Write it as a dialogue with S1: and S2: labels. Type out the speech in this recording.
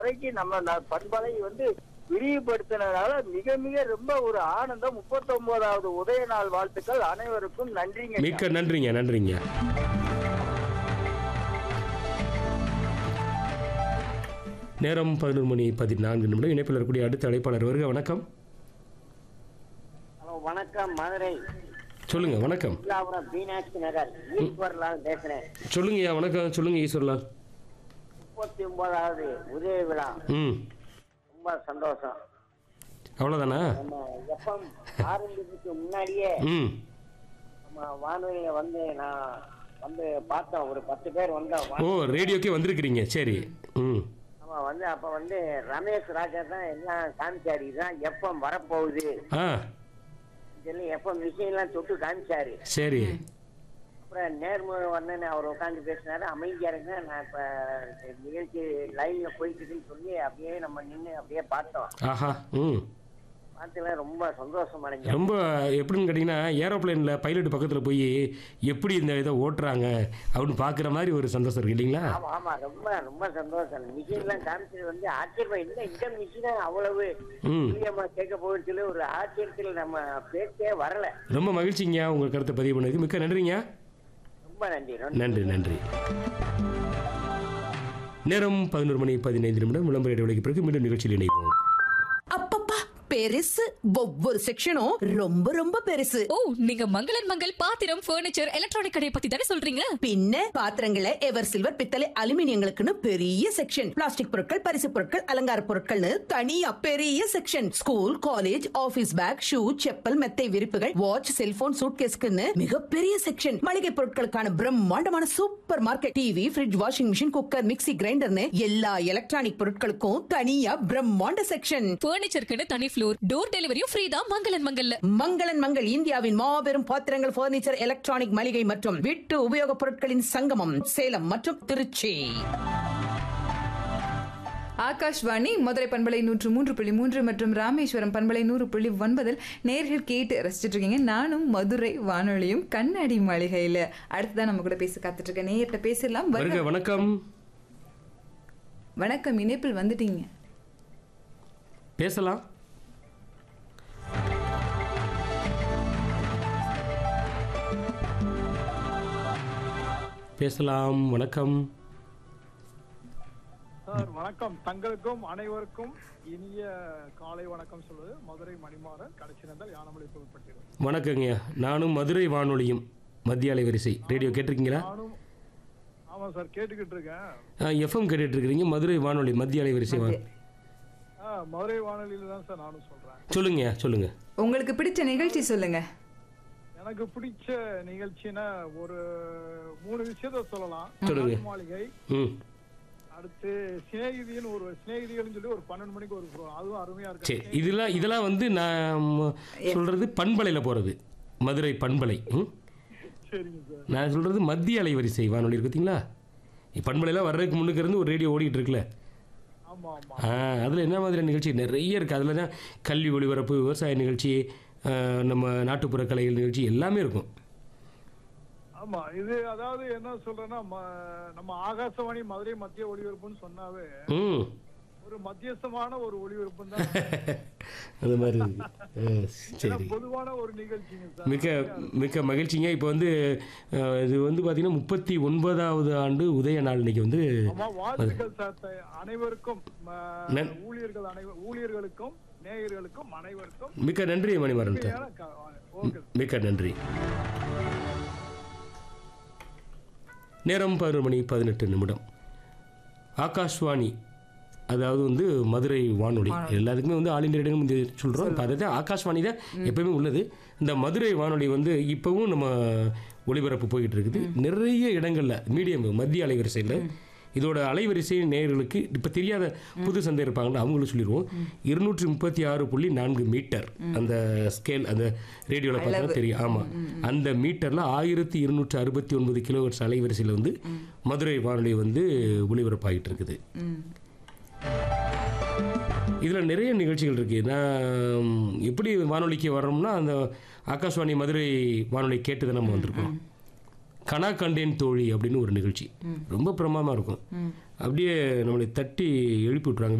S1: வரைக்கும் நம்ம ந- பண்பலை வந்து விரிவுபடுத்தினதால மிக மிக ரொம்ப ஒரு ஆனந்தம் முப்பத்தி ஒன்பதாவது உதய நாள் வாழ்த்துக்கள் அனைவருக்கும் நன்றிங்க
S2: மிக்க நன்றிங்க நன்றிங்க நேரம் பதினொரு மணி பதினான்கு நிமிடம் இணைப்பில் இருக்கக்கூடிய அடுத்த அழைப்பாளர் வருக வணக்கம்
S3: ஹலோ வணக்கம் மதுரை
S2: சொல்லுங்க வணக்கம்
S3: இல்லாபுரம் மீனாட்சி நகர் ஈஸ்வர்லால் பேசுறேன்
S2: சொல்லுங்கய்யா வணக்கம் சொல்லுங்க ஈஸ்வர்லால்
S3: முப்பத்தி ஒன்பதாவது உதய விழா
S2: ம்
S3: ரொம்ப சந்தோஷம்
S2: அவ்வளோதானா
S3: நம்ம எப்பம் ஆரம்பிக்கிறதுக்கு முன்னாடியே
S2: ம்
S3: நம்ம வானொலியில வந்து நான் வந்து பார்த்தோம் ஒரு பத்து பேர் வந்தோம்
S2: ஓ ரேடியோக்கே வந்திருக்கிறீங்க சரி ம்
S3: நம்ம வந்து அப்ப வந்து ரமேஷ் ராஜா தான் எல்லாம் காமிச்சாரு இதுதான் எப்பம் வரப்போகுது
S2: ஆ
S3: சொல்லி எப்பம் விஷயம்லாம் தொட்டு காமிச்சாரு
S2: சரி
S3: அப்புறம் நேர்முக வந்தேன்னு அவர் உட்காந்து பேசினாரு அமைதியா இருங்க நான் இப்ப நிகழ்ச்சி லைன்ல போயிட்டு இருக்குன்னு சொல்லி அப்படியே நம்ம நின்று அப்படியே பார்த்தோம்
S2: ஆஹா ம்
S3: பார்த்துல ரொம்ப சந்தோஷம் அடைஞ்சோம்
S2: ரொம்ப எப்படின்னு கேட்டிங்கன்னா ஏரோப்ளேனில் பைலட் பக்கத்தில் போய் எப்படி இந்த இதை ஓட்டுறாங்க அப்படின்னு பார்க்குற மாதிரி ஒரு சந்தோஷம் இருக்கு இல்லைங்களா
S3: ஆமா ஆமா ரொம்ப ரொம்ப சந்தோஷம் மிஷின் எல்லாம் காமிச்சது வந்து ஆச்சரியமா இல்லை இந்த மிஷின் அவ்வளவு
S2: ம்
S3: துல்லியமா கேட்க போகுதுன்னு சொல்லி ஒரு ஆச்சரியத்தில் நம்ம பேச்சே வரல
S2: ரொம்ப மகிழ்ச்சிங்க உங்கள் கருத்தை பதிவு பண்ணதுக்கு மிக்க நன்றிங்க
S3: ரொம்ப நன்றி ரொம்ப
S2: நன்றி நன்றி நேரம் பதினோரு மணி பதினைந்து நிமிடம் விளம்பர இடைவெளிக்கு பிறகு மீண்டும் நிகழ்ச்சியில் இணைவோம்
S4: அப்பப்பா பெருசு ஒவ்வொரு செக்ஷனும் ரொம்ப ரொம்ப பெருசு
S5: ஓ நீங்க மங்களன் மங்கள் பாத்திரம் ஃபர்னிச்சர் எலக்ட்ரானிக் கடையை பத்தி தானே சொல்றீங்க
S4: பின்ன பாத்திரங்களை எவர் சில்வர் பித்தளை அலுமினியங்களுக்குன்னு பெரிய செக்ஷன் பிளாஸ்டிக் பொருட்கள் பரிசு பொருட்கள் அலங்கார பொருட்கள்னு தனியா பெரிய section school college office bag shoe chappal மெத்தை விரிப்புகள் வாட்ச் செல்போன் சூட்கேஸ்க்குன்னு மிகப்பெரிய செக்ஷன் மளிகை பொருட்களுக்கான பிரம்மாண்டமான supermarket TV fridge washing machine cooker mixie கிரைண்டர்னு எல்லா எலக்ட்ரானிக் பொருட்களுக்கும் தனியா பிரம்மாண்ட செக்ஷன்
S5: ஃபர்னிச்சருக்குன்னு தனி ஃப்ளோர் டோர் டெலிவரியும் ஃப்ரீ தான் மங்களன் மங்கல்ல
S4: மங்களன் மங்கள் இந்தியாவின் மாபெரும் பாத்திரங்கள் பர்னிச்சர் எலக்ட்ரானிக் மளிகை மற்றும் வீட்டு உபயோகப் பொருட்களின் சங்கமம் சேலம் மற்றும் திருச்சி
S6: ஆகாஷ்வாணி மதுரை பண்பலை நூற்று மூன்று புள்ளி மூன்று மற்றும் ராமேஸ்வரம் பண்பலை நூறு புள்ளி ஒன்பதில் நேர்கள் கேட்டு ரசிச்சுட்டு இருக்கீங்க நானும் மதுரை வானொலியும் கண்ணாடி மாளிகையில அடுத்ததான் நம்ம கூட பேச காத்துட்டு இருக்கேன் நேர்கிட்ட பேசலாம்
S2: வருக
S6: வருக.
S2: வணக்கம்
S6: வணக்கம் இணைப்பில் வந்துட்டீங்க
S2: பேசலாம் பேசலாம் வணக்கம்
S7: சார் வணக்கம் தங்களுக்கும் அனைவருக்கும் இனிய காலை வணக்கம் சொல்வது மதுரை மணிமாறன் கடைசி நந்தல் யானமலை புகழ்பட்டிருக்கும்
S2: வணக்கங்க நானும் மதுரை வானொலியும் மத்திய அலைவரிசை ரேடியோ கேட்டிருக்கீங்களா
S7: நானும் ஆமா சார் கேட்டுக்கிட்டு இருக்கேன்
S2: எஃப்எம் கேட்டுட்டு இருக்கிறீங்க மதுரை வானொலி மத்திய அலைவரிசை வா
S7: ஆ, மதுரை வானொலியில தான் சார் நானும் சொல்றேன்
S2: சொல்லுங்க சொல்லுங்க
S6: உங்களுக்கு பிடிச்ச நிகழ்ச்சி சொல்லுங்க
S7: எனக்கு பிடிச்ச நிகழ்ச்சினா ஒரு மூணு விஷயத்த சொல்லலாம்
S2: சொல்லுங்க.
S7: நாட்டு மாளிகை
S2: ம்
S7: அடுத்து சிநேகிதின்னு ஒரு சிநேகிதிகள்னு சொல்லி ஒரு பன்னெண்டு மணிக்கு ஒரு program. அதுவும் அருமையா
S2: சரி
S7: இருக்கு
S2: இதெல்லாம் இதெல்லாம் வந்து நான் சொல்றது பண்பலையில் போகிறது மதுரை பண்பலை ம்
S7: சரிங்க சார்
S2: நான் சொல்றது மத்திய அலைவரிசை வானொலி இருக்கு பார்த்தீங்களா பண்பலையில் வர்றதுக்கு முன்னுக்கு இருந்து ஒரு ரேடியோ ஓடிட்டு இருக்குல்ல
S7: ஆமா ஆமா
S2: அதில் என்ன மாதிரி நிகழ்ச்சி நிறைய இருக்குது அதில் தான் கல்வி ஒளிபரப்பு விவசாய நிகழ்ச்சி ஆ, நம்ம நாட்டுப்புற கலைகள் நிகழ்ச்சி எல்லாமே இருக்கும்
S7: ஆமா இது அதாவது என்ன சொல்றேன்னா ம- நம்ம ஆகாசவாணி மதுரை மத்திய ஒளிபரப்புன்னு சொன்னாவே
S2: ம்
S7: ஒரு மத்தியஸ்தமான ஒரு ஒளிபரப்பு தான்
S2: அந்த மாதிரி இருக்கு ஆ, சரி
S7: பொதுவான ஒரு நிகழ்ச்சிங்க சார்
S2: மிக்க மிக்க மகிழ்ச்சிங்க இப்போ வந்து ஆ, இது வந்து பார்த்தீங்கன்னா முப்பத்தி ஒன்பதாவது ஆண்டு உதய நாள் இன்னைக்கு வந்து
S7: ஆமா வாழ்த்துக்கள் சார் த- அனைவருக்கும் ம,
S2: நன்-
S7: ஊழியர்கள் அனைவர் ஊழியர்களுக்கும் நேயர்களுக்கும் அனைவருக்கும்
S2: மிக்க நன்றி மணிமாறன் சார்
S7: உண்மையான க- ஓகே
S2: மிக்க நன்றி நேரம் பதினொரு மணி பதினெட்டு நிமிடம் ஆகாஷ்வாணி அதாவது வந்து மதுரை வானொலி எல்லாத்துக்குமே வந்து ஆல் இந்தியா ரேடியோ வந்து சொல்கிறோம் இப்போ அதை தான் ஆகாஷ்வாணி தான் எப்பயுமே உள்ளது இந்த மதுரை வானொலி வந்து இப்போவும் நம்ம ஒளிபரப்பு போயிட்டு இருக்குது நிறைய இடங்களில் மீடியம் மத்திய அலைவரிசையில் இதோட அலைவரிசை நேயர்களுக்கு இப்போ தெரியாத புது சந்தை இருப்பாங்கல்ல அவங்களுக்கு சொல்லிடுவோம் இருநூற்றி முப்பத்தி ஆறு புள்ளி நான்கு மீட்டர் அந்த ஸ்கேல் அந்த ரேடியோவில் பார்த்தா தெரியும் ஆமாம் அந்த மீட்டரில் ஆயிரத்தி இருநூற்றி அறுபத்தி ஒன்பது கிலோஹெர்ட்ஸ் அலைவரிசையில் வந்து மதுரை வானொலி வந்து ஒளிபரப்பாகிட்டு இருக்குது இதில் நிறைய நிகழ்ச்சிகள் இருக்குது நான் எப்படி வானொலிக்கு வர்றோம்னா அந்த ஆகாஷ்வாணி மதுரை வானொலி கேட்டு தான் நம்ம வந்திருக்கோம் கனா கண்டேன் தோழி அப்படின்னு ஒரு நிகழ்ச்சி ரொம்ப பிரமாதமாக இருக்கும் அப்படியே நம்மளை தட்டி எழுப்பி விட்ருவாங்க